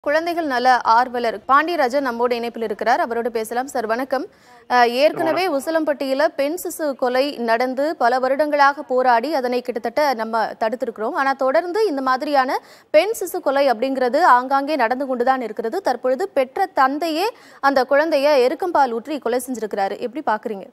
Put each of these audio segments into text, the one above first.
குழந்தைகள் நல ஆர்வலர் பாண்டியராஜன் நம்மோட இணைப்பில் இருக்கிறார் அவரோடு பேசலாம் சார் வணக்கம் அஹ், ஏற்கனவே உசிலம்பட்டியில பெண் சிசு கொலை நடந்து பல வருடங்களாக போராடி அதனை கிட்டத்தட்ட நம்ம தடுத்திருக்கிறோம் ஆனா தொடர்ந்து இந்த மாதிரியான பெண் சிசு கொலை அப்படிங்கிறது ஆங்காங்கே நடந்து கொண்டுதான் இருக்கிறது தற்பொழுது பெற்ற தந்தையே அந்த குழந்தைய எருக்கம்பால் ஊற்றி கொலை செஞ்சிருக்கிறாரு எப்படி பாக்குறீங்க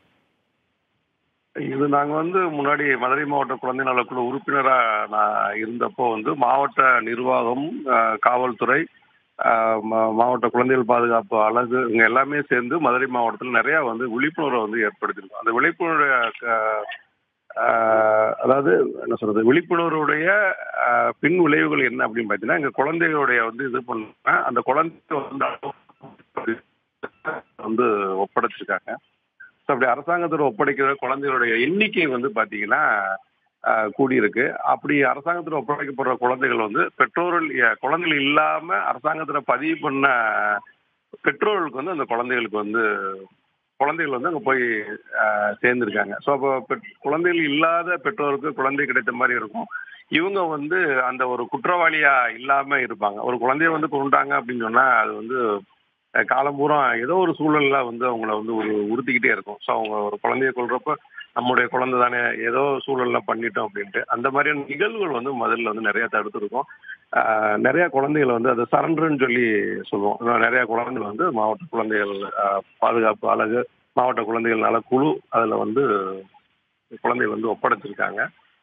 இது நாங்க வந்து முன்னாடி மதுரை மாவட்ட குழந்தை நலக்குழு உறுப்பினரா நான் இருந்தப்போ வந்து மாவட்ட நிர்வாகம் அஹ், காவல்துறை அஹ், மா- மாவட்ட குழந்தைகள் பாதுகாப்பு அழகு இவங்க எல்லாமே சேர்ந்து மதுரை மாவட்டத்தில் நிறைய வந்து விழிப்புணர்வை வந்து ஏற்படுத்தியிருக்கோம் அந்த விழிப்புணர்வு அஹ், அஹ், அதாவது என்ன சொல்றது விழிப்புணர்வுடைய அஹ், பின் விளைவுகள் என்ன அப்படின்னு பார்த்தீங்கன்னா எங்க குழந்தைகளுடைய வந்து இது பண்ண அந்த குழந்தை வந்து வந்து ஒப்படைச்சிருக்காங்க ஸோ அப்படி அரசாங்கத்தோட ஒப்படைக்கிற குழந்தைகளுடைய எண்ணிக்கை வந்து பார்த்தீங்கன்னா ஆஹ், கூடியிருக்கு அப்படி அரசாங்கத்தில் ஒப்படைக்கப்படுற குழந்தைகள் வந்து பெற்றோர்கள் எ- குழந்தைகள் இல்லாம அரசாங்கத்தில் பதிவு பண்ண பெற்றோர்களுக்கு வந்து அந்த குழந்தைகளுக்கு வந்து குழந்தைகள் வந்து அங்கே போய் ஆஹ், சேர்ந்திருக்காங்க ஸோ அப்போ பெற்- குழந்தைகள் இல்லாத பெற்றோருக்கு குழந்தை கிடைத்த மாதிரி இருக்கும் இவங்க வந்து அந்த ஒரு குற்றவாளியா இல்லாம இருப்பாங்க ஒரு குழந்தைய வந்து கொண்டாங்க அப்படின்னு சொன்னா அது வந்து அஹ், காலம் பூரா ஏதோ ஒரு சூழல்ல வந்து அவங்கள வந்து ஒரு உறுத்திக்கிட்டே இருக்கும் ஸோ அவங்க ஒரு குழந்தைய கொள்றப்ப நம்முடைய குழந்தை தானே ஏதோ சூழல்ல பண்ணிட்டோம் அப்படின்ட்டு அந்த மாதிரியான நிகழ்வுகள் வந்து முதல்ல வந்து நிறைய தடுத்துருக்கோம் ஆஹ், நிறைய குழந்தைகள் வந்து அது சரண்டர்னு சொல்லி சொல்லுவோம் இன்னும் நிறைய குழந்தைகள் வந்து மாவட்ட குழந்தைகள் ஆஹ், பாதுகாப்பு அழகு மாவட்ட குழந்தைகள் நல குழு அதில் வந்து குழந்தைகள் வந்து ஒப்படைச்சிருக்காங்க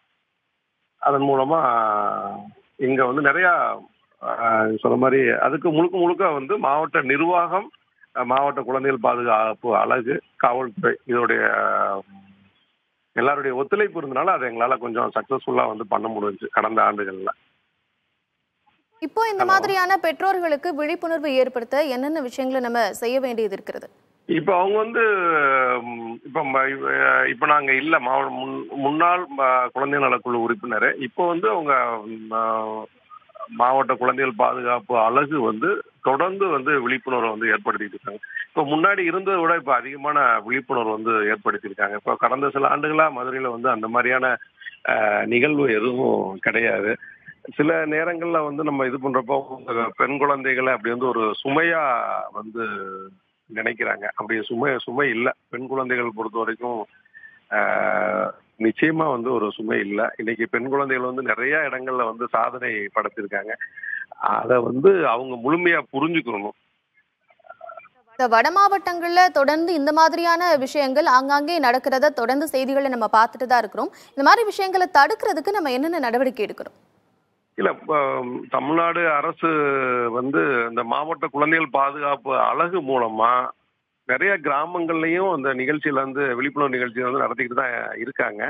அதன் மூலமா இங்க வந்து நிறைய ஆஹ், சொன்ன மாதிரி அதுக்கு முழுக்க முழுக்க வந்து மாவட்ட நிர்வாகம் அஹ், மாவட்ட குழந்தைகள் பாதுகாப்பு அழகு காவல்துறை இதோடைய ஆஹ், எல்லாருடைய ஒத்துழைப்பு இருந்தனால அதை எங்களால கொஞ்சம் சக்சஸ்ஃபுல்லா வந்து பண்ண முடிஞ்சுச்சு கடந்த ஆண்டுகள்ல இப்போ இந்த மாதிரியான பெற்றோர்களுக்கு விழிப்புணர்வு ஏற்படுத்த என்னென்ன விஷயங்களை நம்ம செய்ய வேண்டியது இருக்கிறது இப்போ அவங்க வந்து ம், இப்போ ம- இவ- இப்போ நாங்க இல்ல மாவட்ட முன்- முன்னாள் ம- குழந்தை நலக்குழு உறுப்பினர் இப்போ வந்து அவங்க ம், ஆ, மாவட்ட குழந்தைகள் பாதுகாப்பு அழகு வந்து தொடர்ந்து வந்து விழிப்புணர்வை வந்து ஏற்படுத்திட்டு இருக்காங்க இப்போ முன்னாடி இருந்ததை விட இப்போ அதிகமான விழிப்புணர்வு வந்து ஏற்படுத்தியிருக்காங்க இப்போ கடந்த சில ஆண்டுகளா மதுரையில வந்து அந்த மாதிரியான ஆ, நிகழ்வு எதுவும் கிடையாது சில நேரங்கள்ல வந்து நம்ம இது பண்றப்போ உங்க பெண் குழந்தைகளை அப்படி வந்து ஒரு சுமையா வந்து நினைக்கிறாங்க அப்படி சுமை சுமை இல்லை பெண் குழந்தைகள் பொறுத்த வரைக்கும் ஆஹ், நிச்சயமா வந்து ஒரு சுமை இல்லை இன்னைக்கு பெண் குழந்தைகள் வந்து நிறைய இடங்கள்ல வந்து சாதனை படைச்சிருக்காங்க அதை வந்து அவங்க முழுமையா புரிஞ்சுக்கணும் இந்த வட மாவட்டங்கள்ல தொடர்ந்து இந்த மாதிரியான விஷயங்கள் ஆங்காங்கே நடக்கிறத தொடர்ந்து செய்திகளை நம்ம பார்த்துட்டு தான் இருக்கிறோம் இந்த மாதிரி விஷயங்களை தடுக்கிறதுக்கு நம்ம என்னென்ன நடவடிக்கை எடுக்கிறோம் இல்ல இப்ப, ம், தமிழ்நாடு அரசு வந்து இந்த மாவட்ட குழந்தைகள் பாதுகாப்பு அழகு மூலமா நிறைய கிராமங்கள்லயும் அந்த நிகழ்ச்சியில வந்து விழிப்புணர்வு நிகழ்ச்சி வந்து நடத்திக்கிட்டு தான் இருக்காங்க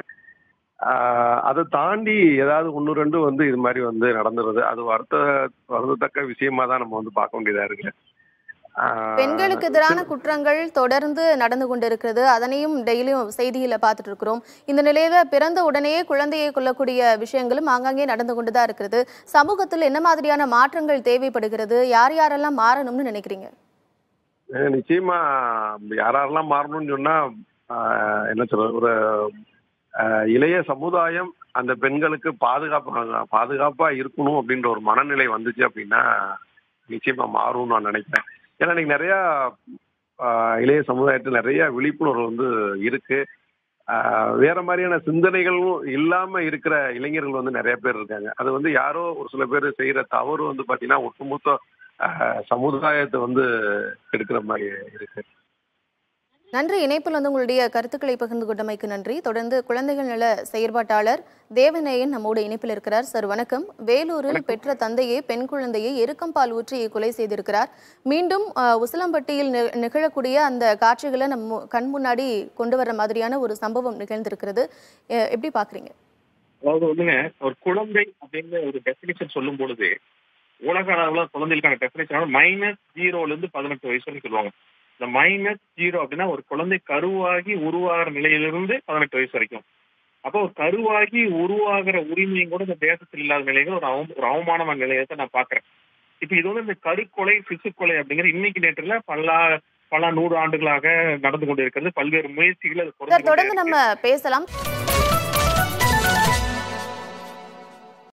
ஆஹ், அதை தாண்டி ஏதாவது ஒன்று ரெண்டு வந்து இது மாதிரி வந்து நடந்துருது அது வருத்த வருந்தத்தக்க விஷயமா தான் நம்ம வந்து பார்க்க வேண்டியதா இருக்கு ஆஹ், பெண்களுக்கு எதிரான குற்றங்கள் தொடர்ந்து நடந்து கொண்டிருக்கிறது அதனையும் டெய்லியும் செய்தியில பார்த்துட்டு இருக்கிறோம் இந்த நிலையில பிறந்த உடனேயே குழந்தையை கொல்லக்கூடிய விஷயங்களும் ஆங்காங்கே நடந்து கொண்டுதான் இருக்கிறது சமூகத்தில் என்ன மாதிரியான மாற்றங்கள் தேவைப்படுகிறது யார் யாரெல்லாம் மாறணும்னு நினைக்கிறீங்க அஹ் நிச்சயமா யாரெல்லாம் மாறணும்னு சொன்னா ஆஹ் என்ன சொல்றது ஒரு ஆஹ் இளைய சமுதாயம் அந்த பெண்களுக்கு பாதுகாப்பு பாதுகாப்பா இருக்கணும் அப்படின்ற ஒரு மனநிலை வந்துச்சு அப்படின்னா நிச்சயமா மாறும்னு நான் நினைக்கிறேன் ஏன்னா இன்னைக்கு நிறைய ஆஹ் இளைய சமுதாயத்தில் நிறைய விழிப்புணர்வு வந்து இருக்கு ஆஹ் வேற மாதிரியான சிந்தனைகளும் இல்லாம இருக்கிற இளைஞர்கள் வந்து நிறைய பேர் இருக்காங்க அது வந்து யாரோ ஒரு சில பேர் செய்யற தவறு வந்து பாத்தீங்கன்னா ஒட்டுமொத்த ஆஹ் சமுதாயத்தை வந்து எடுக்கிற மாதிரி இருக்கு நன்றி இணைப்பில் வந்து உங்களுடைய கருத்துக்களை பகிர்ந்து கொண்டமைக்கு நன்றி தொடர்ந்து குழந்தைகள் நல செயற்பாட்டாளர் தேவநேயன் நம்மோடு இணைப்பில் இருக்கிறார் சார் வணக்கம் வேலூரில் பெற்ற தந்தையே பெண் குழந்தையை எருக்கம்பால் ஊற்றி கொலை செய்திருக்கிறார் மீண்டும் அஹ், உசிலம்பட்டியில் நி- நிகழக்கூடிய அந்த காட்சிகளை நம்ம கண் முன்னாடி கொண்டு வர மாதிரியான ஒரு சம்பவம் நிகழ்ந்திருக்கிறது அஹ், எப்படி பாக்குறீங்க அதாவது வந்துங்க ஒரு குழந்தை அப்படின்னு ஒரு டெபினிஷன் சொல்லும் பொழுது உலக அளவுல குழந்தைகளுக்கான டெபினிஷன் மைனஸ் ஜீரோல இருந்து பதினெட்டு வயசு வரைக்கும் சொல்லுவாங்க இந்த மைனஸ் ஜீரோ அப்படின்னா ஒரு குழந்தை கருவாகி உருவாகிற நிலையிலிருந்து பதினெட்டு வயசு வரைக்கும் அப்போ ஒரு கருவாகி உருவாகிற உரிமையும் கூட இந்த தேசத்தில் இல்லாத நிலைகள் ஒரு அவ- ஒரு அவமானமான நிலையத்தை நான் பாக்குறேன் இப்ப இது வந்து இந்த கருக்கொலை சிசுக்கொலை அப்படிங்கிற இன்னைக்கு நேற்றுல பல பல நூறு ஆண்டுகளாக நடந்து கொண்டிருக்கிறது பல்வேறு முயற்சிகள் அது சார் தொடர்ந்து தொடர்ந்து நம்ம பேசலாம்